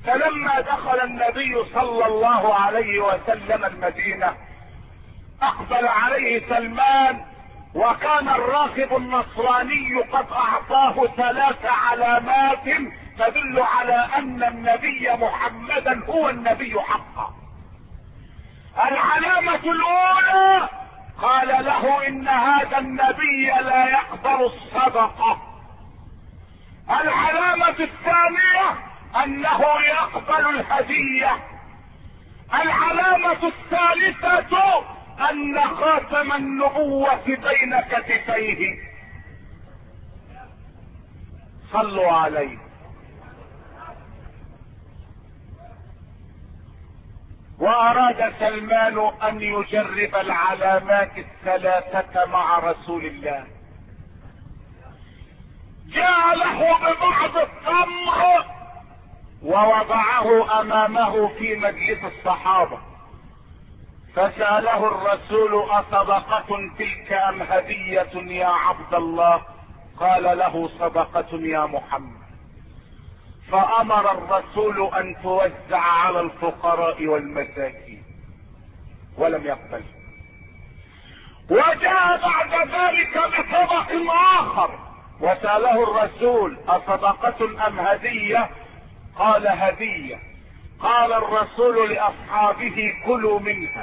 فلما دخل النبي صلى الله عليه وسلم المدينة اقبل عليه سلمان وكان الراكب النصراني قد اعطاه ثلاث علامات تدل على ان النبي محمدا هو النبي حقا العلامة الاولى قال له ان هذا النبي لا يقبل الصدقة العلامة الثانية انه يقبل الهدية العلامة الثالثة ان خاتم النبوة بين كتفيه صلوا عليه واراد سلمان ان يجرب العلامات الثلاثة مع رسول الله جاء له ببعض التمر ووضعه امامه في مجلس الصحابة فسأله الرسول اصدقة تلك ام هدية يا عبد الله قال له صدقة يا محمد فامر الرسول ان توزع على الفقراء والمساكين ولم يقبل وجاء بعد ذلك بطبق اخر وسأله الرسول اصدقة ام هدية قال هدية قال الرسول لاصحابه كلوا منها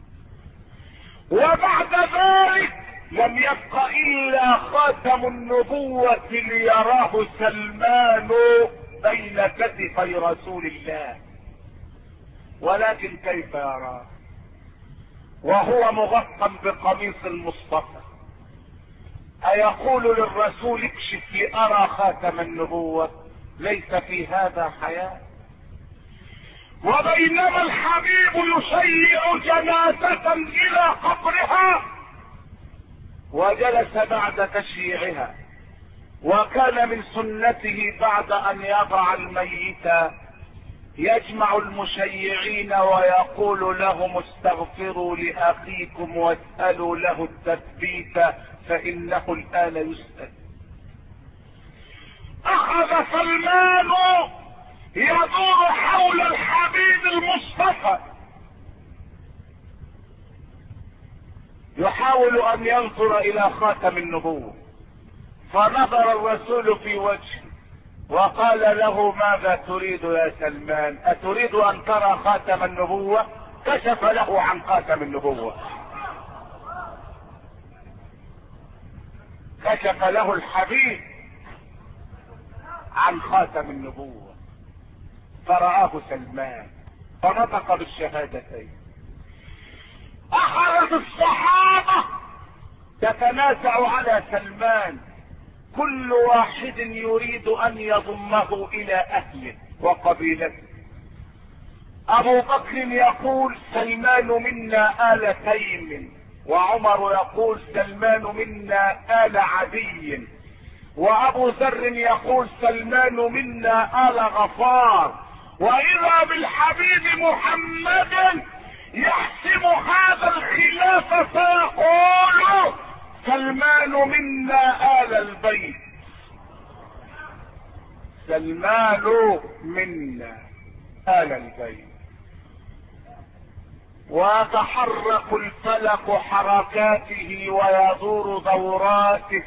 وبعد ذلك لم يبق الا خاتم النبوة ليراه سلمان بين كتفي رسول الله ولكن كيف يراه وهو مغطى بقميص المصطفى ايقول للرسول اكشف لارى خاتم النبوة ليس في هذا حياة وبينما الحبيب يشيع جنازة الى قبرها وجلس بعد تشييعها وكان من سنته بعد ان يضع الميت يجمع المشيعين ويقول لهم استغفروا لاخيكم واسالوا له التثبيت فانه الان يسال اخذ سلمان يدور حول الحبيب المصطفى يحاول ان ينظر الى خاتم النبوه فنظر الرسول في وجهه وقال له ماذا تريد يا سلمان اتريد ان ترى خاتم النبوة كشف له عن خاتم النبوة كشف له الحبيب عن خاتم النبوة فرآه سلمان فنطق بالشهادتين اخرج الصحابة تتنازع على سلمان كل واحد يريد ان يضمه الى اهله وقبيلته ابو بكر يقول سلمان منا ال تيم وعمر يقول سلمان منا ال عدي وابو ذر يقول سلمان منا ال غفار واذا بالحبيب محمد يحسم هذا الخلاف فيقول سلمان منا آل البيت سلمان منا آل البيت ويتحرك الفلك حركاته ويدور دوراته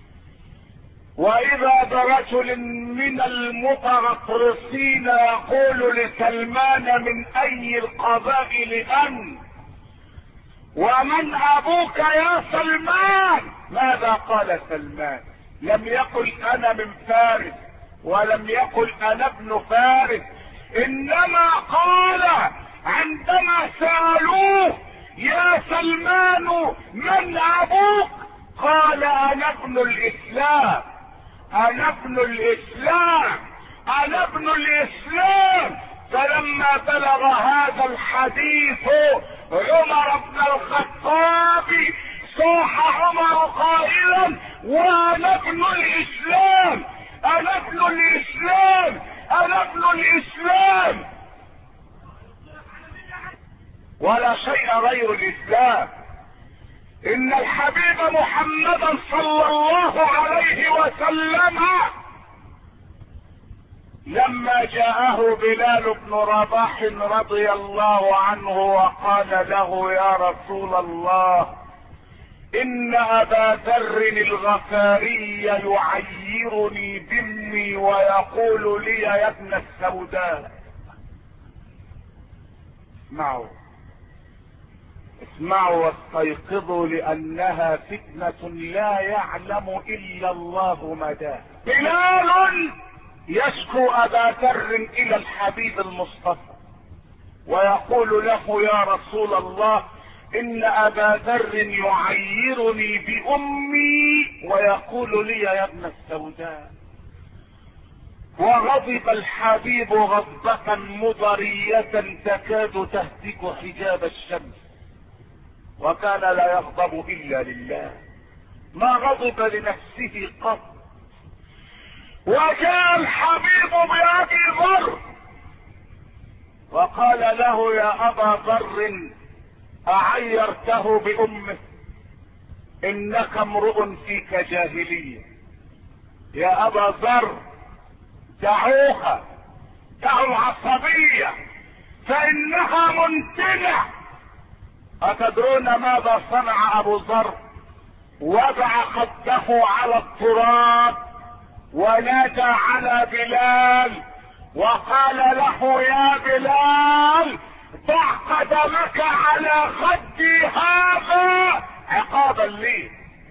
واذا برجل من المتغطرسين يقول لسلمان من اي القبائل انت ومن ابوك يا سلمان ماذا قال سلمان لم يقل انا من فارس ولم يقل انا ابن فارس انما قال عندما سالوه يا سلمان من ابوك قال انا ابن الاسلام انا ابن الاسلام انا ابن الاسلام فلما بلغ هذا الحديث عمر بن الخطاب صاح عمر قائلا وانا ابن الاسلام انا ابن الاسلام انا ابن الاسلام ولا شيء غير الاسلام ان الحبيب محمدا صلى الله عليه وسلم لما جاءه بلال بن رباح رضي الله عنه وقال له يا رسول الله ان ابا ذر الغفاري يعيرني دمي ويقول لي يا ابن السوداء اسمعوا اسمعوا واستيقظوا لانها فتنة لا يعلم الا الله مداها بلال يشكو ابا ذر الى الحبيب المصطفى ويقول له يا رسول الله ان ابا ذر يعيرني بامي ويقول لي يا ابن السوداء وغضب الحبيب غضبة مضرية تكاد تهتك حجاب الشمس وكان لا يغضب الا لله ما غضب لنفسه قط وجاء الحبيب بأبي ذر وقال له يا أبا ذر أعيرته بأمه إنك امرؤ فيك جاهلية يا أبا ذر دعوها دعوا العصبية فإنها منتنة أتدرون ماذا صنع أبو ذر وضع خده على التراب ونادى على بلال وقال له يا بلال ضع قدمك على خدي هذا عقابا لي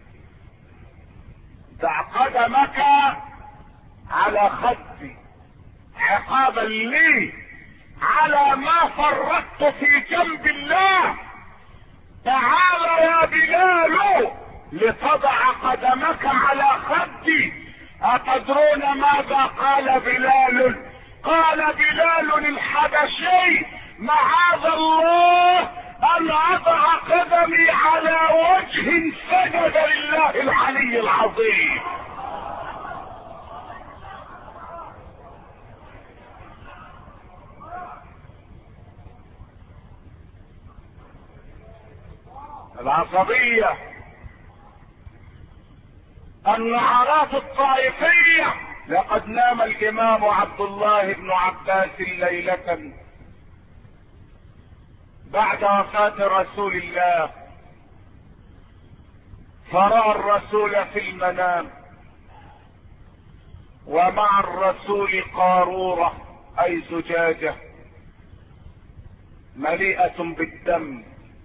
ضع قدمك على خدي عقابا لي على ما فرطت في جنب الله تعال يا بلال لتضع قدمك على خدي اتدرون ماذا قال بلال قال بلال الحبشي معاذ الله ان اضع قدمي على وجه سجد لله العلي العظيم العصبية النعرات الطائفية لقد نام الامام عبد الله بن عباس ليلة بعد وفاة رسول الله فرأى الرسول في المنام ومع الرسول قارورة اي زجاجة مليئة بالدم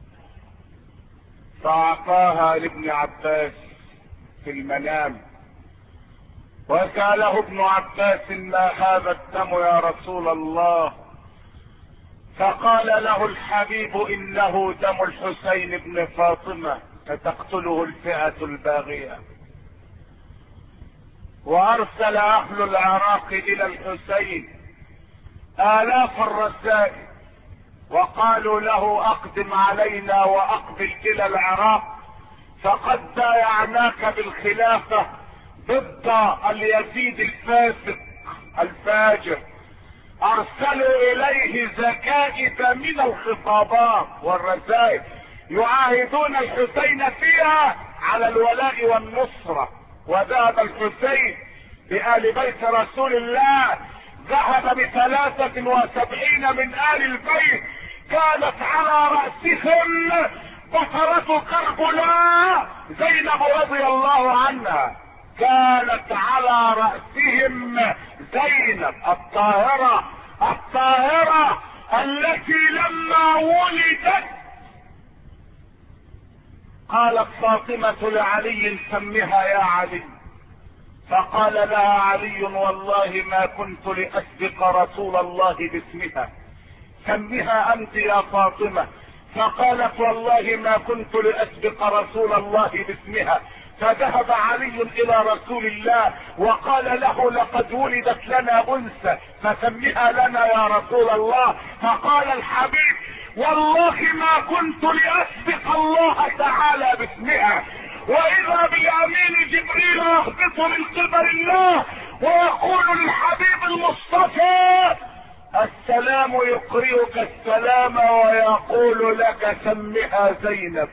فاعطاها لابن عباس في المنام وسأله ابن عباس ما هذا الدم يا رسول الله فقال له الحبيب انه دم الحسين بن فاطمة فتقتله الفئة الباغية وارسل اهل العراق الى الحسين الاف الرسائل وقالوا له اقدم علينا واقبل الى العراق فقد بايعناك بالخلافة ضد اليزيد الفاسق الفاجر ارسلوا اليه زكائد من الخطابات والرسائل يعاهدون الحسين فيها على الولاء والنصرة وذهب الحسين بآل بيت رسول الله ذهب بثلاثة وسبعين من آل البيت كانت على رأسهم بصرة كربلاء زينب رضي الله عنها كانت على رأسهم زينب الطاهرة الطاهرة التي لما ولدت قالت فاطمة لعلي سمها يا علي فقال لها علي والله ما كنت لأسبق رسول الله باسمها سمها أنت يا فاطمة فقالت والله ما كنت لأسبق رسول الله باسمها فذهب علي الى رسول الله وقال له لقد ولدت لنا انثى فسمها لنا يا رسول الله فقال الحبيب والله ما كنت لاسبق الله تعالى باسمها واذا بالامين جبريل يهبط من قبل الله ويقول للحبيب المصطفى السلام يقرئك السلام ويقول لك سمها زينب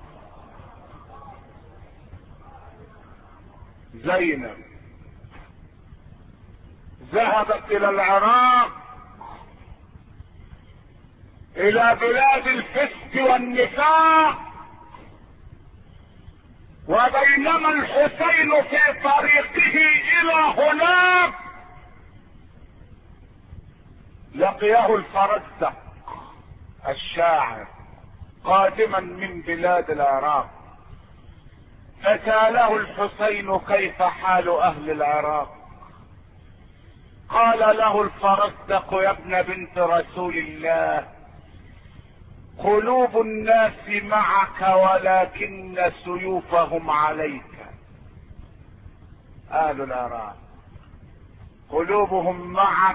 زينب ذهبت الى العراق الى بلاد الفسق والنفاق وبينما الحسين في طريقه الى هناك لقيه الفرزدق الشاعر قادما من بلاد العراق فساله الحسين كيف حال اهل العراق قال له الفرزدق يا ابن بنت رسول الله قلوب الناس معك ولكن سيوفهم عليك اهل العراق قلوبهم معك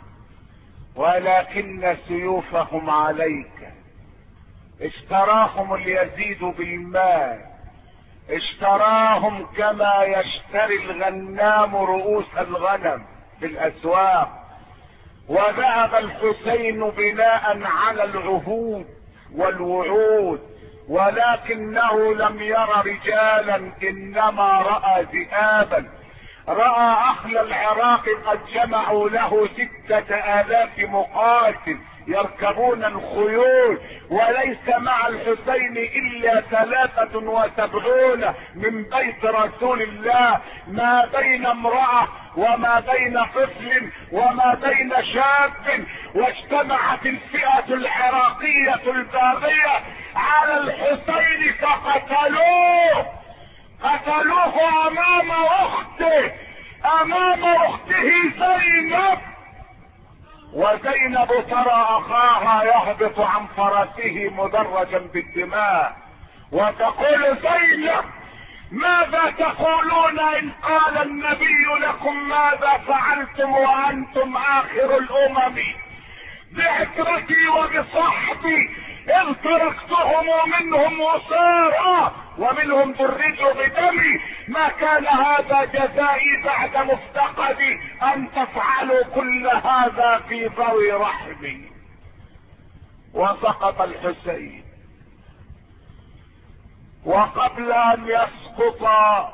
ولكن سيوفهم عليك اشتراهم اليزيد بالمال اشتراهم كما يشتري الغنام رؤوس الغنم في الاسواق وذهب الحسين بناء على العهود والوعود ولكنه لم ير رجالا انما راى ذئابا راى اهل العراق قد جمعوا له ستة الاف مقاتل يركبون الخيول وليس مع الحسين الا ثلاثة وسبعون من بيت رسول الله ما بين امرأة وما بين طفل وما بين شاب واجتمعت الفئة العراقية الباغية على الحسين فقتلوه قتلوه امام اخته امام اخته زينب وزينب ترى اخاها يهبط عن فرسه مدرجا بالدماء وتقول زينب ماذا تقولون ان قال النبي لكم ماذا فعلتم وانتم اخر الامم بعترتي وبصحبي ان تركتهم ومنهم وصارا ومنهم درجوا بدمي ما كان هذا جزائي بعد مفتقدي ان تفعلوا كل هذا في ذوي رحمي وسقط الحسين وقبل ان يسقط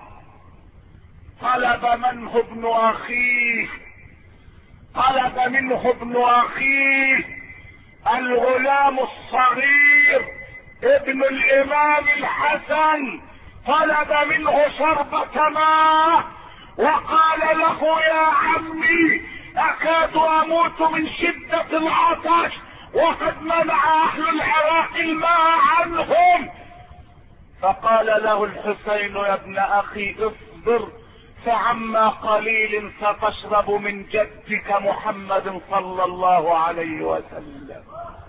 طلب منه ابن اخيه طلب منه ابن اخيه الغلام الصغير ابن الامام الحسن طلب منه شربة ماء وقال له يا عمي اكاد اموت من شدة العطش وقد منع اهل العراق الماء عنهم فقال له الحسين يا ابن اخي اصبر فعما قليل ستشرب من جدك محمد صلى الله عليه وسلم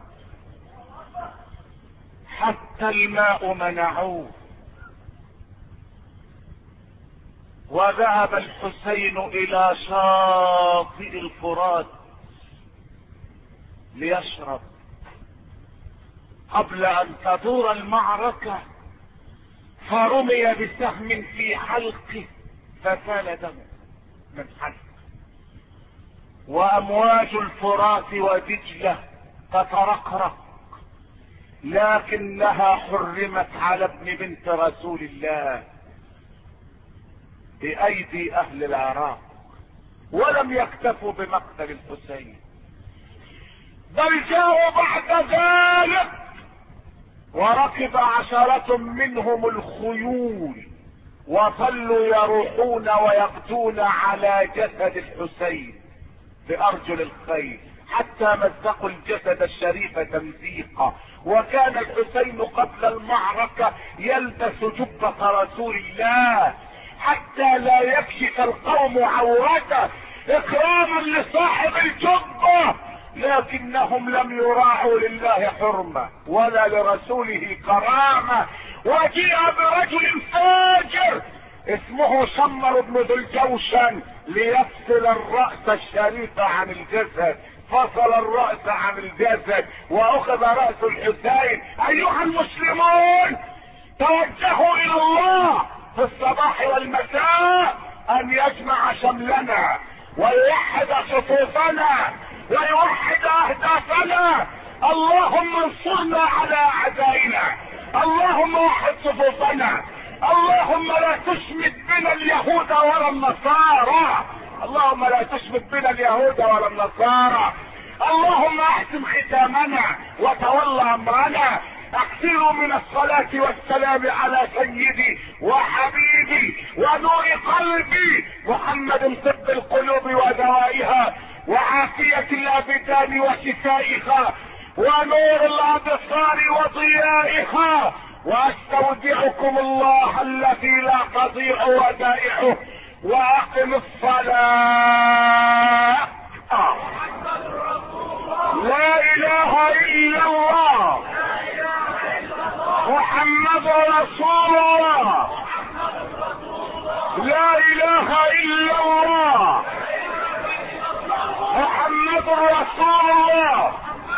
حتى الماء منعوه وذهب الحسين الى شاطئ الفرات ليشرب قبل ان تدور المعركة فرمي بسهم في حلقه فسال دمه من حلق وامواج الفرات ودجلة تترقرق لكنها حرمت على ابن بنت رسول الله بايدي اهل العراق ولم يكتفوا بمقتل الحسين بل جاءوا بعد ذلك وركب عشرة منهم الخيول وظلوا يروحون ويقتون على جسد الحسين بارجل الخيل حتى مزقوا الجسد الشريف تمزيقا وكان الحسين قبل المعركة يلبس جبة رسول الله حتى لا يكشف القوم عورته اكراما لصاحب الجبة لكنهم لم يراعوا لله حرمة ولا لرسوله كرامة وجيء برجل فاجر اسمه شمر بن ذو الجوشن ليفصل الرأس الشريف عن الجسد فصل الرأس عن الجسد واخذ رأس الحسين ايها المسلمون توجهوا الى الله في الصباح والمساء ان يجمع شملنا ويوحد صفوفنا ويوحد اهدافنا اللهم انصرنا على اعدائنا اللهم وحد صفوفنا اللهم لا تشمت بنا اليهود ولا النصارى اللهم لا تشمت بنا اليهود ولا النصارى اللهم احسن ختامنا وتولى امرنا اكثروا من الصلاة والسلام على سيدي وحبيبي ونور قلبي محمد طب القلوب ودوائها وعافية الابدان وشفائها ونور الابصار وضيائها واستودعكم الله الذي لا تضيع ودائعه واقم الصلاة لا اله الا الله محمد رسول الله لا اله الا الله محمد رسول الله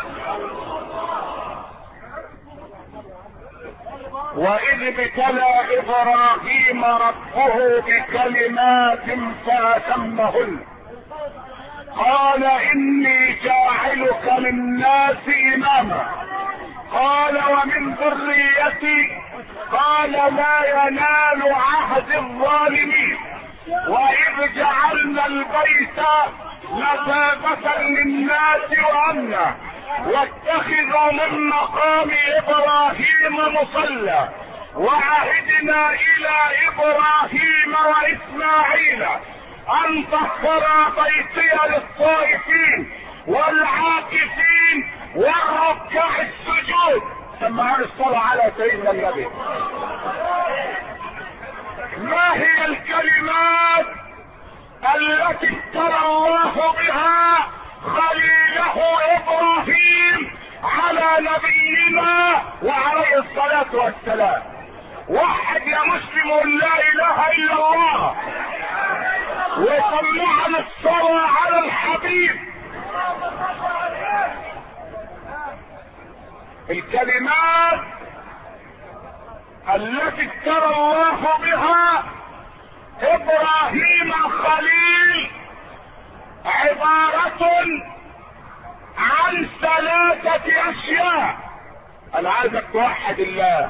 واذ ابتلى ابراهيم ربه بكلمات فاتمهن قال اني جاعلك للناس اماما قال ومن ذريتي قال لا ينال عهد الظالمين واذ جعلنا البيت مثابة للناس وامنا واتخذوا من مقام ابراهيم مصلى وعهدنا الى ابراهيم واسماعيل ان طهر بيتي للطائفين والعاكفين والركع السجود سمعان الصلاة على سيدنا النبي ما هي الكلمات التي ابتلى الله بها خليله ابراهيم على نبينا وعليه الصلاة والسلام وحد يا مسلم لا اله الا الله وسمعنا الصلاة على الحبيب الكلمات التي ابتلى الله بها ابراهيم الخليل عبارة عن ثلاثة اشياء انا عايزك توحد الله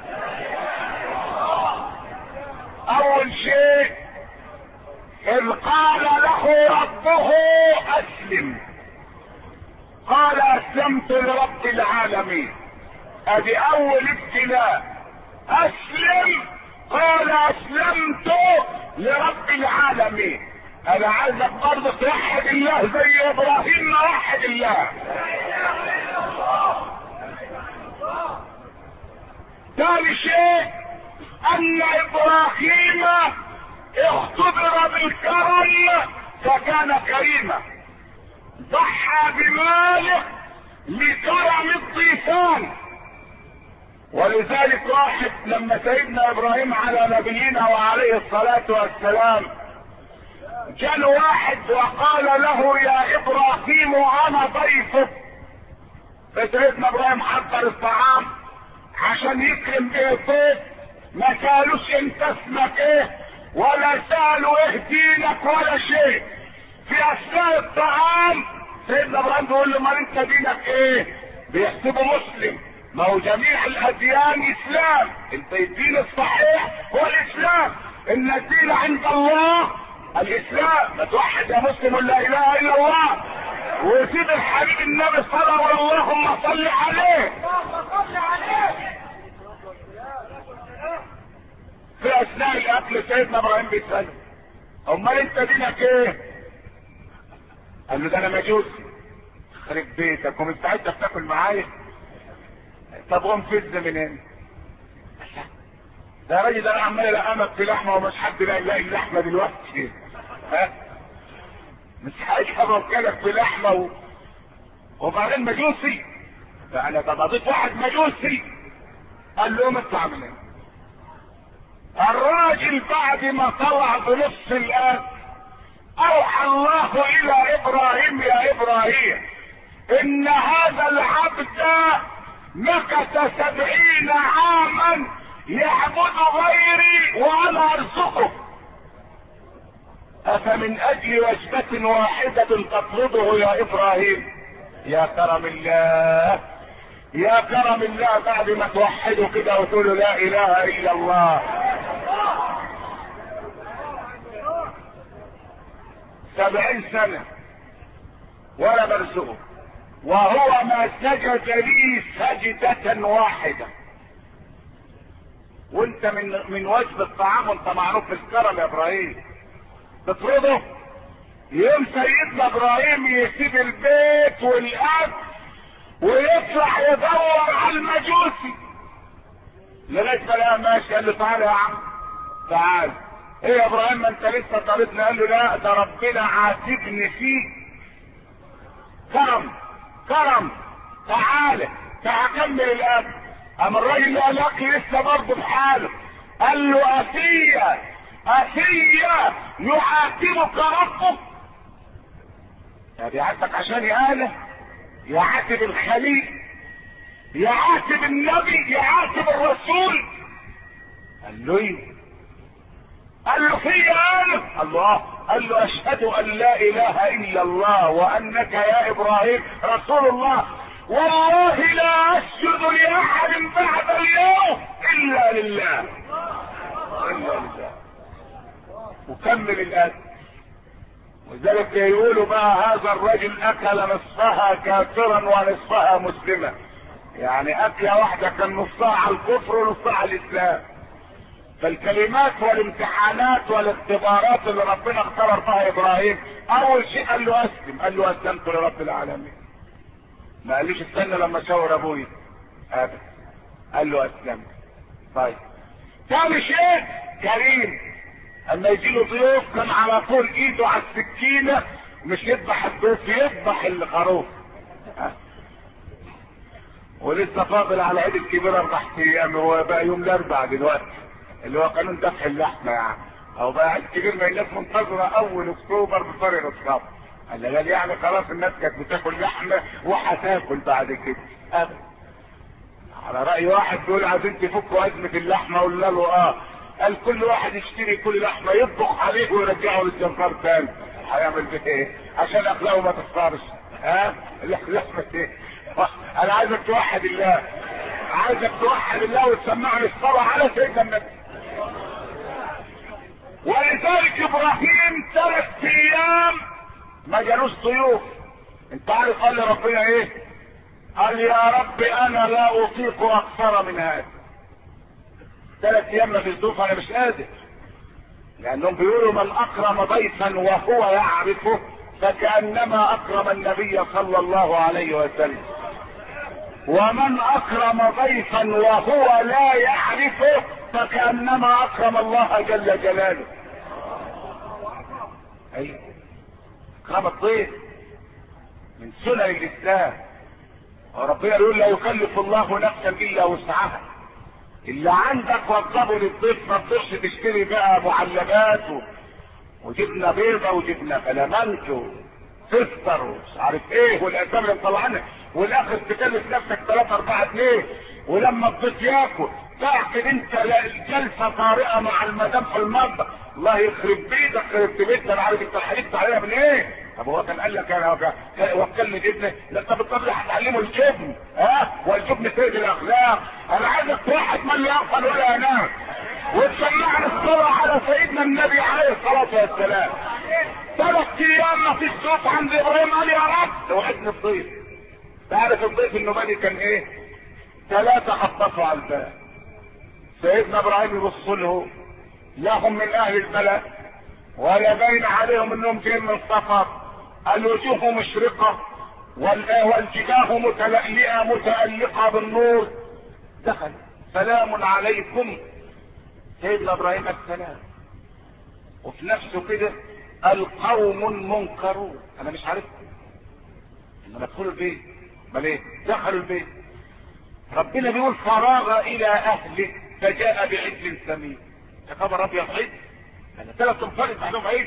اول شيء اذ قال له ربه اسلم قال اسلمت لرب العالمين ادي اول ابتلاء اسلم قال اسلمت لرب العالمين انا عايزك برضه توحد الله زي ابراهيم ما وحد الله ثاني شيء ان ابراهيم اختبر بالكرم فكان كريما ضحى بماله لكرم الضيفان ولذلك واحد لما سيدنا ابراهيم على نبينا وعليه الصلاة والسلام جاء واحد وقال له يا ابراهيم انا ضيفك فسيدنا ابراهيم حضر الطعام عشان يكرم به الضيف ما سالوش انت اسمك ايه ولا سالوا ايه دينك ولا شيء في اثناء الطعام سيدنا ابراهيم بيقول له ما انت دينك ايه بيحسبه مسلم ما هو جميع الاديان اسلام انت الدين الصحيح هو الاسلام ان الدين عند الله الاسلام ما توحد يا مسلم لا اله الا الله وسيد الحبيب النبي صلى الله اللهم صل عليه في اثناء الاكل سيدنا ابراهيم بيسأله امال انت دينك ايه قال له ده انا مجوسي خرب بيتك ومستعد تاكل معايا طب قوم فز من هنا ده راجل ده انا عمال القمك في لحمه ومش حد لا يلاقي اللحمه دلوقتي ها مش حاجه موكلك في لحمه و... وبعدين مجوسي ده انا ده بضيف واحد مجوسي قال له اطلع من هنا الراجل بعد ما طلع بنص الآن اوحى الله الى ابراهيم يا ابراهيم ان هذا العبد مكث سبعين عاما يعبد غيري وانا ارزقه افمن اجل وجبة واحدة تطلبه يا ابراهيم يا كرم الله يا كرم الله بعد ما توحدوا كده وتقولوا لا اله الا الله سبعين سنة ولا مرزوق وهو ما سجد لي سجدة واحدة وانت من من وجب الطعام وانت معروف بالكرم يا ابراهيم تطرده يوم سيدنا ابراهيم يسيب البيت والاكل ويطلع يدور على المجوسي لغايه ما لقى ماشي قال له تعالى يا عم تعال ايه يا ابراهيم ما انت لسه طالبني قال له لا ده ربنا عاتبني فيك كرم كرم تعالى تعال كمل الاكل اما الراجل قال الاكل لسه برضه بحاله قال له افيا افيا يعاتبك ربك يا بيعاتبك عشان ياله يعاتب الخليل يعاتب النبي يعاتب الرسول قال له ايه قال له في انا الله قال له اشهد ان لا اله الا الله وانك يا ابراهيم رسول الله والله لا اسجد لاحد بعد اليوم الا لله الا لله وكمل الاكل ولذلك يقولوا بقى هذا الرجل اكل نصفها كافرا ونصفها مسلما يعني اكله واحده كان نصها على الكفر ونصها على الاسلام فالكلمات والامتحانات والاختبارات اللي ربنا اختبر فيها ابراهيم اول شيء قال له اسلم قال له اسلمت لرب العالمين ما قاليش استنى لما شاور ابوي ابدا قال له اسلمت طيب ثاني شيء كريم اما يجي له ضيوف كان على طول ايده على السكينه مش يذبح الضيف يذبح الخروف ولسه فاضل على عيد الكبير اربع ايام هو بقى يوم الاربع دلوقتي اللي هو قانون دفع اللحمه يعني او بقى عيد كبير ما الناس منتظره اول اكتوبر بفرق الصبر قال قال يعني خلاص الناس كانت بتاكل لحمه وهتاكل بعد كده ابدا على راي واحد بيقول عايزين تفكوا ازمه اللحمه قلنا له اه قال كل واحد يشتري كل لحمه يطبخ عليه ويرجعه للجنفار تاني هيعمل بيه ايه عشان اخلاقه ما تخسرش ها لحمه ايه انا عايزك توحد الله عايزك توحد الله وتسمعني الصلاه على سيدنا النبي ولذلك ابراهيم ثلاث ايام ما جالوش ضيوف انت عارف قال لربنا ايه قال يا رب انا لا اطيق اكثر من هذا ثلاث ايام ما فيش ضيوف انا مش قادر لانهم بيقولوا من اكرم ضيفا وهو يعرفه فكانما اكرم النبي صلى الله عليه وسلم ومن اكرم ضيفا وهو لا يعرفه فكانما اكرم الله جل جلاله اي اكرم الضيف من سنن الاسلام وربنا يقول لا يكلف الله نفسا الا وسعها اللي عندك وضبه للضيف ما تقدرش تشتري بقى معلبات و... وجبنه بيضه وجبنه فلامنك وتفطر ومش عارف ايه والاسامي اللي مطلعينها والاخر تكلف نفسك 3 4 جنيه ولما الضيف ياكل تعقد انت جلسه طارئه مع المدام في المطبخ الله يخرب بيتك خربت بيتك انا عارف انت حلفت عليها من ايه طب هو كان قال لك انا وكلني جبنه لا طب الطبيعي هتعلمه الجبن ها والجبن سيد الاخلاق انا عايزك واحد من لا يغفل ولا ينام وتسمعنا الصلاة على سيدنا النبي عليه الصلاة والسلام ثلاث ايام ما فيش صوت عند ابراهيم قال يا رب وعدني الضيف تعرف الضيف النبالي كان ايه ثلاثة خطفوا على الباب سيدنا ابراهيم يبص له لهم من اهل البلد ولا باين عليهم انهم جايين من السفر الوجوه مشرقة والجباه متلألئة متألقة بالنور دخل سلام عليكم سيدنا ابراهيم السلام وفي نفسه كده القوم منكرون انا مش عارفكم لما ادخلوا البيت امال ايه دخلوا البيت ربنا بيقول فراغ الى اهله فجاء بعجل سمين يا خبر ابيض عجل انا ثلاث انفار بعدهم عجل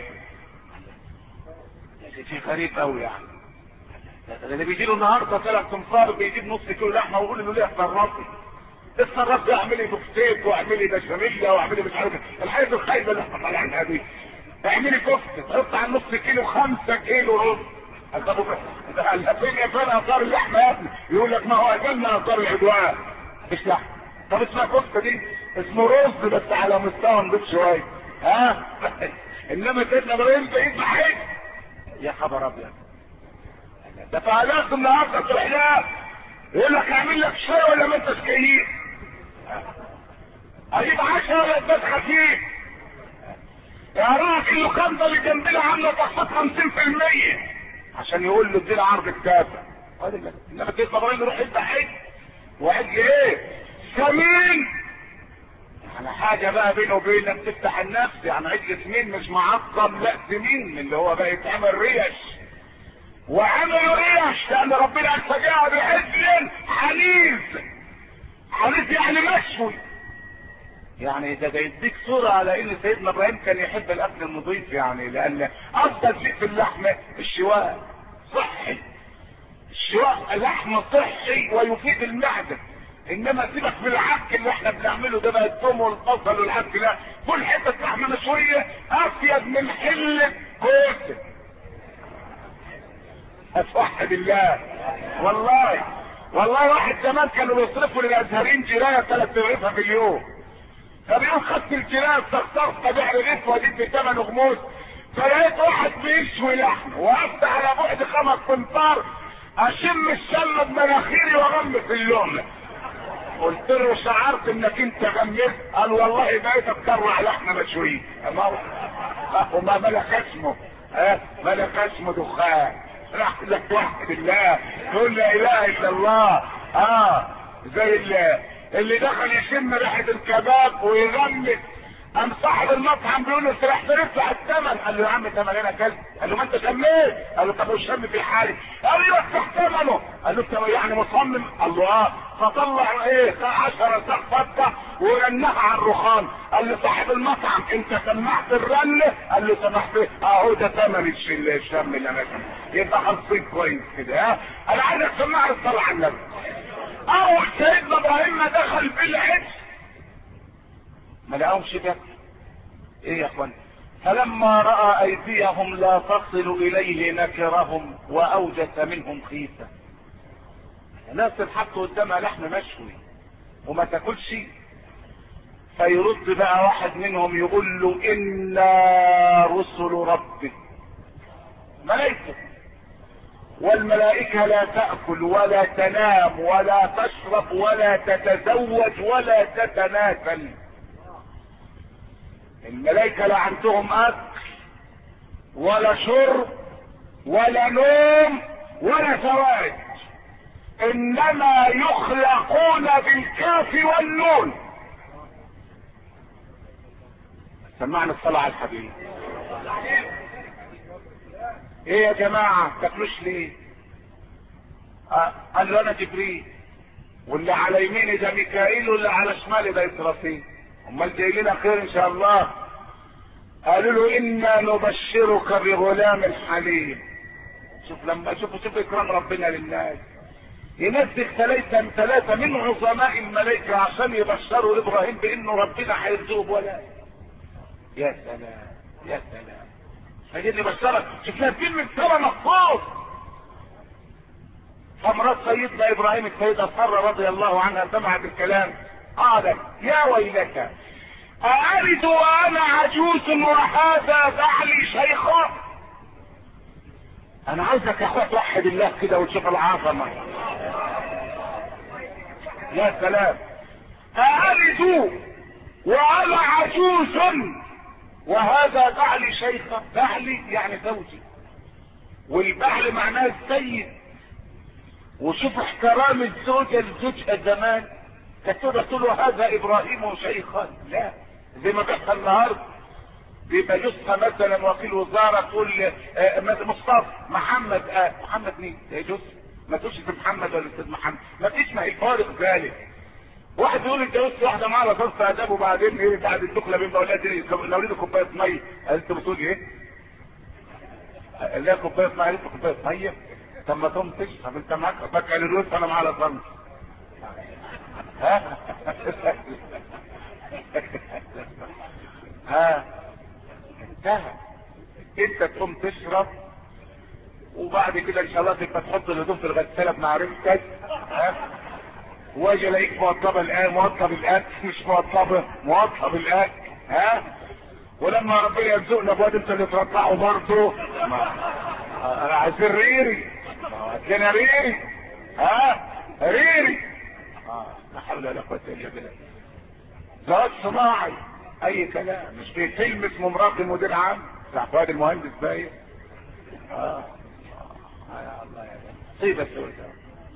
شيء غريب قوي يعني ده اللي بيجي له النهارده ثلاث انفار بيجيب نص كيلو لحمه ويقول له ليه اتصرفي اتصرفي اعملي بفتيك واعملي بشاميل واعملي مش عارف الحاجات الخايبه اللي احنا طالعينها دي اعملي كفته تحط على نص كيلو خمسة كيلو رز فين يا فين اثار اللحمه يا ابني يقول لك ما هو اجلنا اثار العدوان مش لحمه طب اسمها كفته دي اسمه رز بس على مستوى نضيف شويه ها انما سيدنا ابراهيم بعيد بحيث يا خبر ابيض ده فعلات النهارده في الحلال يقول لك اعمل لك شاي ولا ما انتش كيف اجيب عشرة ولا بس خفيف يا راجل اللوكاندا اللي جنبنا عامله تخفيض 50% عشان يقول له ادينا عرض الكافه انما كده ابراهيم يروح يذبح حج وعجل ايه؟ سمين يعني حاجة بقى بينه وبينك تفتح النفس يعني عجل سمين مش معقم لا سمين اللي هو بقى يتعمل ريش وعملوا ريش لان ربنا استجاب بعجل حنيف حنيف يعني مشوي يعني ده ده يديك صورة على ان سيدنا ابراهيم كان يحب الاكل النظيف يعني لان افضل شيء في اللحمة الشواء صحي الشواء لحم صحي ويفيد المعدة انما سيبك من العك اللي احنا بنعمله ده بقى الثوم والبصل والعك لا كل حته لحمه مشويه افيد من حله كوسه اتوحد الله والله والله واحد زمان كانوا بيصرفوا للازهرين جرايه ثلاث رغيفه في اليوم فبيقول خدت الجرايه استخسرت بيع رغيف واديت بثمن غموس فلقيت واحد بيشوي لحم وقفت على بعد خمس امتار اشم الشم بمناخيري واغمس اللقمه قلت له شعرت انك انت غمست قال والله بقيت اتكرع لحمه مشويه وما ملك اسمه ها ملك اسمه دخان راح لك توحد الله تقول لا اله الا الله اه زي اللي, اللي دخل يشم ريحه الكباب ويغمس قام صاحب المطعم بيقول له انت راح تدفع الثمن قال له يا عم ثمن انا كلب قال له ما انت شميت قال له طب وشم في حالي قال له يدفع ثمنه قال له انت يعني مصمم قال له اه فطلع ايه 10 ساق فته ورنها على الرخام قال له صاحب المطعم انت سمعت الرنه قال له سمحت اهو ده ثمن الشم اللي انا شم يبقى خلصين كويس كده ها انا عايزك تسمعني الصلاه على النبي اول سيدنا ابراهيم ما دخل بالعجل ما لقاهمش بياكل ايه يا اخوان فلما راى ايديهم لا تصل اليه نكرهم واوجس منهم خيفه ناس تتحط قدامها لحم مشوي وما تاكلش فيرد بقى واحد منهم يقول له انا رسل ربك ملائكه والملائكة لا تأكل ولا تنام ولا تشرب ولا تتزوج ولا تتناسل الملائكة لا عندهم اكل ولا شرب ولا نوم ولا زواج انما يخلقون بالكاف والنون سمعنا الصلاة على الحبيب ايه يا جماعة تاكلوش ليه آه قال له انا جبريل واللي على يميني ده ميكائيل واللي على شمالي ده اسرافيل امال جاي لنا خير ان شاء الله قالوا له انا نبشرك بغلام حليم شوف لما شوف شوف اكرام ربنا للناس ينزل ثلاثة ثلاثة من عظماء الملائكة عشان يبشروا ابراهيم بانه ربنا هيرزقه بولاد يا سلام يا سلام هي اللي بشرك شفنا فيلم من سنة مخصوص فمرات سيدنا ابراهيم السيدة سارة رضي الله عنها سمعت الكلام قالت يا ويلك أألد وأنا عجوز وهذا بعلي شيخا أنا عايزك يا أخويا توحد الله كده وتشوف العظمة يا سلام أألد وأنا عجوز وهذا بعلي شيخا بعلي يعني زوجي والبعل معناه السيد وشوف احترام الزوجة لزوجها زمان كانت تقدر تقول له هذا ابراهيم شيخا لا زي ما بيحصل النهارده بيبقى جوزها مثلا وكيل وزاره تقول آه مصطفى محمد آه محمد مين؟ يا جوز ما تقولش في محمد ولا استاذ محمد ما فيش ما الفارق ذلك واحد يقول اتجوزت واحده معاها لصنف اداب وبعدين ايه بعد الدخله بين اولادي لو لي كوبايه ميه قالت بتقول ايه؟ لا كوبايه ميه قالت كوبايه ميه طب ما تقوم تشرب انت معاك بكالوريوس انا معاها لصنف ها ها انتهى انت تقوم تشرب وبعد كده ان شاء الله تبقى تحط الهدوم في الغساله بمعرفتك ها واجي الاقيك موضبه الان موضب الاكل مش موضبه موضب الاكل ها ولما ربنا يرزقنا بواد انت اللي ترضعه برضه انا عايز ريري هتلاقينا ريري ها ريري اه لا حول ولا قوه الا بالله زواج صناعي اي كلام مش في فيلم اسمه مرات المدير عام بتاع فؤاد المهندس باين اه آه يا الله يا مصيبه سوداء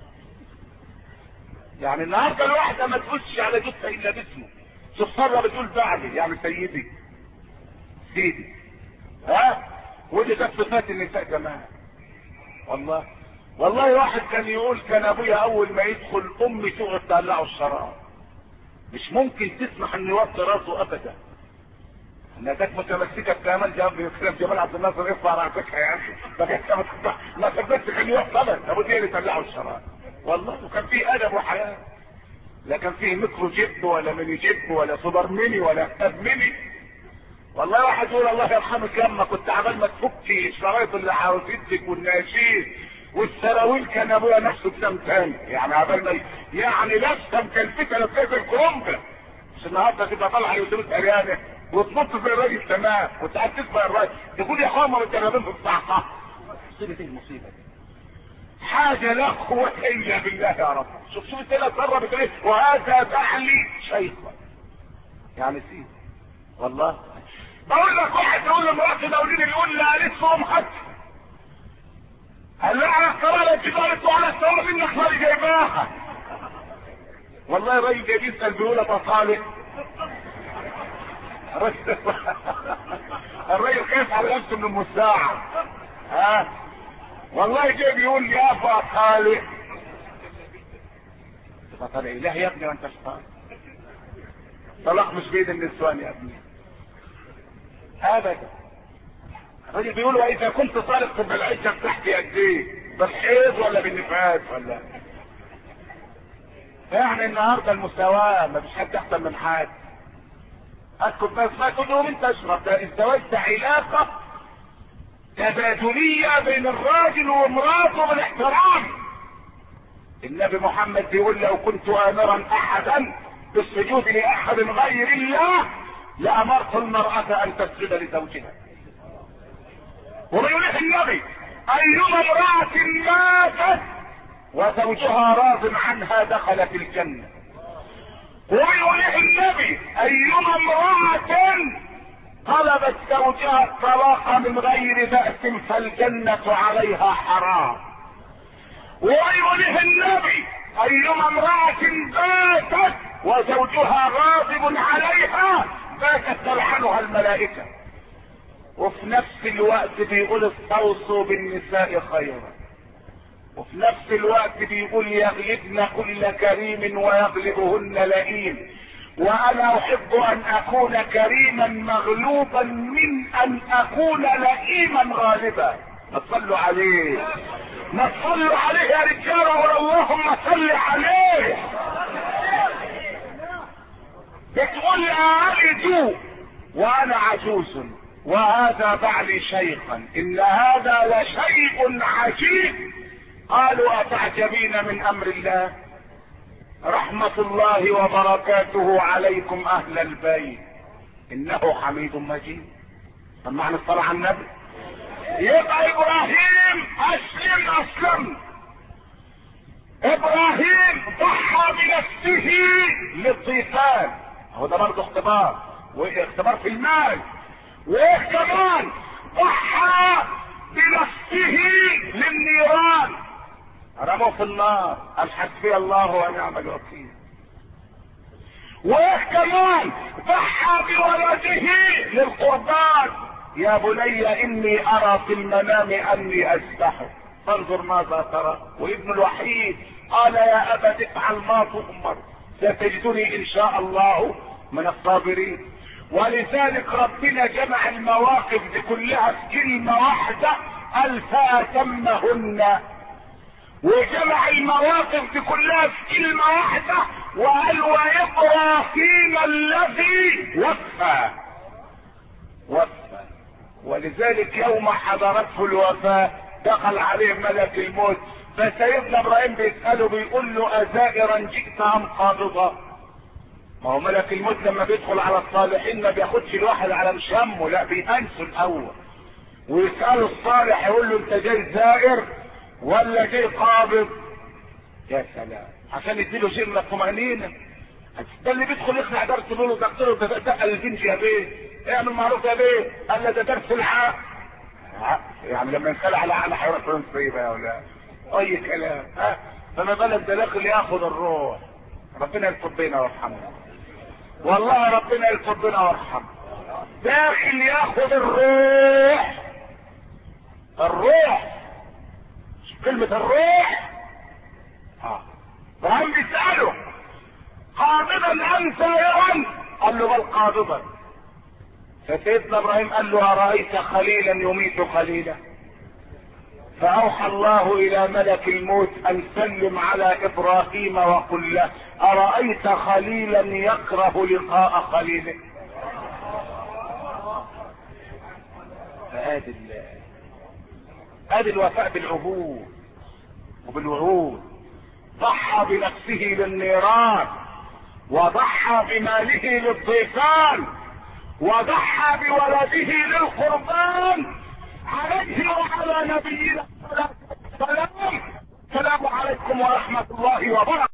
يعني النهارده الواحده ما تقولش على جثه الا باسمه شوف مره بتقول بعدي يعني سيدي سيدي ها ودي كانت صفات النساء كمان والله والله واحد كان يقول كان ابويا اول ما يدخل امي تقعد تقلعه الشراب مش ممكن تسمح انه يوطي راسه ابدا انها كانت متمسكه بكمال جاب كلام جمال عبد الناصر ارفع راسك يا اخي ما صدقت كان يوطي ابدا ابو اللي طلعه الشراب والله وكان فيه ادب وحياه لا كان فيه ميكرو جيب ولا ميني جيب ولا سوبر ميني ولا اب ميني والله واحد يقول الله يرحمك لما كنت عبال ما تفكي الشرايط اللي حواليك والناشيد والسراويل كان ابويا نفسه بسام تاني يعني عبال ما يعني لسه مكلفتها لفيت الكرومبه مش النهارده تبقى طالعه يوتيوب اريانه وتنط زي الراجل تمام وانت قاعد تسمع الراجل تقول يا اخوان ما متجربين في الصحه مصيبه ايه المصيبه دي حاجه لا قوه الا بالله يا رب شوف شوف انت قرب ايه وهذا تعلي شيطان يعني سيدي والله بقول لك واحد يقول لمراته دولين يقول لها لسه ام حد قال لها قرار التجارة وعلى الثواب انك مالي جايباها والله الراجل جاي يسال بيقول ابو صالح الراجل خايف على نفسه من المساعة ها والله جاي بيقول لي يا ابو صالح فقال اله يا ابني وانت شطان طلاق مش بيد النسوان يا ابني ابدا الراجل بيقول واذا كنت طالق تبقى العيشه بتاعتي قد ايه بالحيض ولا بالنفاس ولا يعني النهارده المساواه ما فيش حد احسن من حد اسكت بس ما كل يوم انت اشرب ده الزواج ده علاقه تبادليه بين الراجل ومراته بالاحترام النبي محمد بيقول لو كنت امرا احدا بالسجود لاحد غير الله لامرت المراه ان تسجد لزوجها وبيقول النبي ايما امرأة ماتت وزوجها راض عنها دخلت الجنة وبيقول النبي ايما امرأة طلبت زوجها الطلاق من غير بأس فالجنة عليها حرام ويقول النبي ايما امرأة باتت وزوجها غاضب عليها باتت تلعنها الملائكة وفي نفس الوقت بيقول استوصوا بالنساء خيرا وفي نفس الوقت بيقول يغلبن كل كريم ويغلبهن لئيم وانا احب ان اكون كريما مغلوبا من ان اكون لئيما غالبا ما تصلوا عليه ما تصلوا عليه يا رجاله اللهم صل عليه بتقول أعرض وانا عجوز وهذا بعلي شيخا ان هذا لشيء عجيب قالوا اتعجبين من امر الله رحمة الله وبركاته عليكم اهل البيت انه حميد مجيد طب معنى الصلاة على النبي يبقى ابراهيم اسلم اسلم ابراهيم ضحى بنفسه للضيفان هو ده برضه اختبار واختبار في المال وايه كمان ضحى بنفسه للنيران رموا في النار قال حسبي الله ونعم الوكيل وايه كمان ضحى بولده للقربان يا بني اني ارى في المنام اني اذبحك فانظر ماذا ترى وابن الوحيد قال يا ابت افعل ما تؤمر ستجدني ان شاء الله من الصابرين ولذلك ربنا جمع المواقف دي كلها في كلمة واحدة قال فأتمهن وجمع المواقف دي كلها في كلمة واحدة وقال وإبراهيم الذي وفى وفى ولذلك يوم حضرته الوفاة دخل عليه ملك الموت فسيدنا ابراهيم بيسأله بيقول له أزائرا جئت أم قابضا ما هو ملك الموت لما بيدخل على الصالحين ما بياخدش الواحد على مشامه لا بيأنسوا الاول ويسأله الصالح يقول له انت جاي زائر ولا جاي قابض يا سلام عشان يديله شيء من الطمأنينة ده اللي بيدخل يقنع درس يقول له دكتور ده ده الجنج يا بيه اعمل معروف يا بيه قال له ده درس العقل يعني لما ينخلع على عقل هيروح فين طيبة يا ولاد اي كلام ها فما بالك ده داخل ياخد الروح ربنا يلطف بينا ويرحمنا والله ربنا يلطف بينا ويرحمنا داخل ياخد الروح الروح كلمة الروح اه وهم بيسأله قابضا أم سائرا قال له بل قابضا فسيدنا ابراهيم قال له أرأيت خليلا يميت خليلا فأوحى الله إلى ملك الموت أن سلم على إبراهيم وقل له أرأيت خليلا يكره لقاء خليله فآدي آدي الوفاء بالعهود وبالوعود ضحى بنفسه للنيران وضحى بماله للضيفان وضحى بولده للقربان عليه وعلى نبينا السلام السلام عليكم ورحمة الله وبركاته